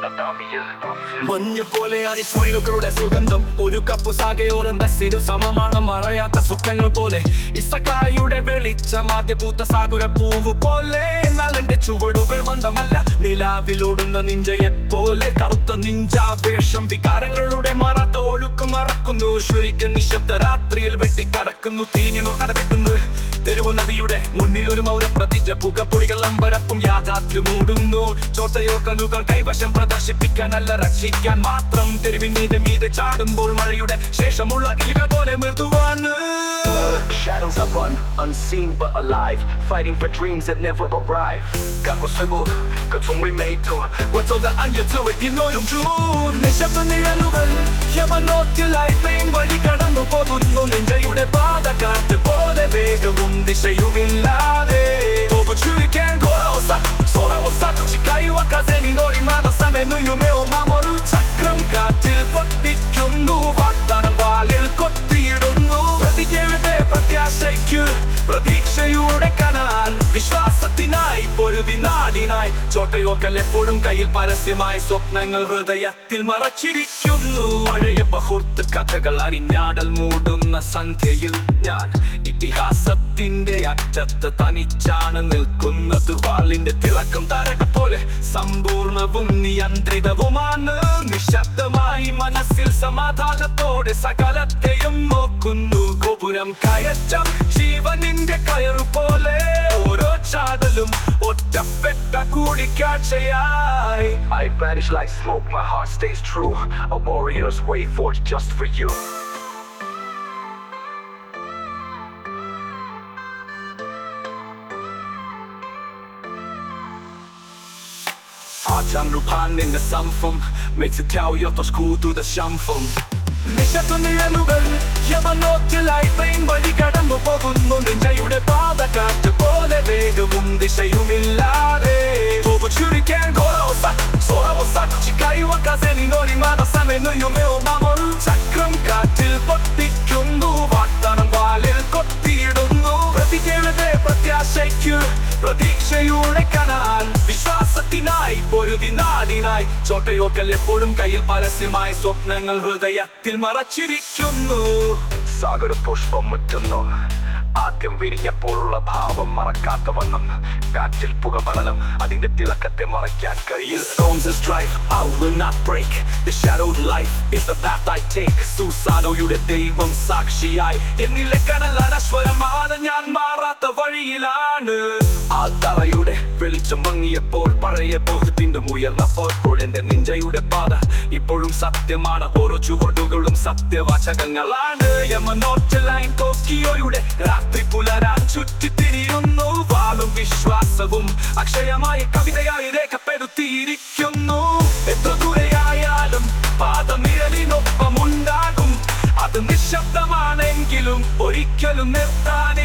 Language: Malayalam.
മഞ്ഞ പോലെ അരിസ്മൈലുകളുടെ സുഗന്ധം ഒരു കപ്പ് സാഗയോരം ബസ്സിനു സമമാണ് മറയാത്ത സ്വപ്നങ്ങൾ പോലെ ഇസക്കായുടെ വെളിച്ചം ആദ്യ പൂത്ത സാഗുര പൂവ് പോലെ എന്നാൽ എന്റെ ചുവടുകൾ മന്ദമല്ല നിലാവിലോടുന്ന നിഞ്ചയെ പോലെ കറുത്ത നിഞ്ചാവേഷം വികാരങ്ങളുടെ മറത്ത ഒഴുക്ക് മറക്കുന്നു ശരിക്കും നിശബ്ദ രാത്രിയിൽ വെട്ടിക്കടക്കുന്നു തീഞ്ഞു കടവെക്കുന്നു തെരുവു നദിയുടെ മുന്നിൽ ഒരു മൗന പ്രതിജ പുകപ്പൊടികൾ അമ്പരപ്പും യാഥാർത്ഥ്യം മൂടുന്നു ചോട്ടയോ കല്ലുകൾ കൈവശം പ്രദർശിപ്പിക്കാനല്ല രക്ഷിക്കാൻ മാത്രം തെരുവിനീതെ മീതെ ചാടുമ്പോൾ മഴയുടെ ശേഷമുള്ള ഇല പോലെ മൃദുവാണ് Shadows are run, unseen but alive, fighting for dreams that never arrive. 가고슬고 그통을 메이토 어쩌다 안겨져 이노용 중 നിശബ്ദ നിഴലുകൾ യമനോത്തിലായി പെയിൻ വഴി കടന്നു പോകുന്നു നെഞ്ചയുടെ പാതകാറ്റ് പോലെ വേഗവും ദിശയുമില്ലാതെ പോകച്ചുരിക്കാൻ 걸어오사 돌아오사 지가이와 가세니 너리마다 삶의 누유메오 마모루 ചക്രം കാറ്റിൽ പൊട്ടിക്കുന്നു വാഗ്ദാനം വാലിൽ കൊത്തിയിടുന്നു പ്രതിജ്ഞയുടെ പ്രത്യാശയ്ക്ക് പ്രതീക്ഷയുടെ കനാൽ വിശ്വാസത്തിനായി പൊരുതി നാടിനായി ചോട്ടയോക്കൽ എപ്പോഴും കയ്യിൽ പരസ്യമായി സ്വപ്നങ്ങൾ ഹൃദയത്തിൽ മറച്ചിരിക്കുന്നു പഴയ ബഹുർത്ത് കഥകൾ അറിഞ്ഞാടൽ മൂടുന്ന സന്ധ്യയിൽ ഞാൻ ഇതിഹാസത്തിന്റെ അറ്റത്ത് തനിച്ചാണ് നിൽക്കുന്നത് വാളിന്റെ തിളക്കം താരക പോലെ സമ്പൂർണവും നിയന്ത്രിതവുമാണ് നിശബ്ദമായി മനസ്സിൽ സമാധാനത്തോടെ സകലത്തെയും നോക്കുന്നു ഗോപുരം കയറ്റം ജീവനിന്റെ കയറു പോലെ ഓരോ ചാടലും ഒറ്റപ്പെട്ട കൂടിക്കാഴ്ചയായി I vanish like smoke, my heart stays true. A warrior's way forged just for you. ആചാനുപാനിന്റെ സംഭം മെച്ചിറ്റാവുയത്ത സ്കൂതുത ശംഭം നിശത്തുനിഴലുകൾ യമനോത്തിലായി പെയിൻ വഴി കടന്നു പോകുന്നു നിഞ്ചയുടെ പാതകാറ്റ് പോലെ വേഗവും ദിശയുമില്ലാതെ ചുരിക്കാൻ കൊറോസ സോറോസ ചിക്കായിവ കസേനി നോരിമാത സമനുയുമേയോ മാമൊരു ചക്രം കാറ്റിൽ പൊട്ടിക്കുന്നു വാഗ്ദാനം വാലിൽ കൊത്തിയിടുന്നു പ്രതിജ്ഞയുടെ പ്രത്യാശയ്ക്ക് പ്രതീക്ഷയുടെ കനാൽ വിശ്വാസത്തിനായി പൊരുതി നാടിനായി ചോട്ടയോക്കൽ എപ്പോഴും കയ്യിൽ പരസ്യമായി സ്വപ്നങ്ങൾ ഹൃദയത്തിൽ മറച്ചിരിക്കുന്നു സാഗര പുഷ്പം മുറ്റുന്നു ആദ്യം വിരിഞ്ഞപ്പോഴുള്ള ഭാവം മറക്കാത്ത വണ്ണം കാറ്റിൽ പുകപടലം അതിന്റെ തിളക്കത്തെ മറയ്ക്കാൻ കഴിയും Storms is strife, I will not break The shadowed life is the path I take സൂസാനോയുടെ ദൈവം സാക്ഷിയായി എന്നിലെ കനലാണ് സ്വരമാണ് ഞാൻ മാറാത്ത വഴിയിലാണ് ആ തറയുടെ വെളിച്ചം മങ്ങിയപ്പോൾ പഴയ ബോധത്തിന്റെ ഉയർന്നപ്പോൾ എന്റെ നിഞ്ചയുടെ പാത ഇപ്പോഴും സത്യമാണ് ഓരോ ചുവടുകളും സത്യവാചകങ്ങളാണ് യമനോട്ട് ലൈൻ ടോക്കിയോയുടെ രാത്രി പുലരാൻ ചുറ്റിത്തിരിയുന്നു വാളും വിശ്വാസവും അക്ഷയമായ കവിതയായി രേഖപ്പെടുത്തിയിരിക്കുന്നു എത്ര ദൂരെയായാലും പാദനിഴലിനൊപ്പം ഉണ്ടാകും അത് നിശബ്ദമാണെങ്കിലും ഒരിക്കലും നിർത്താൻ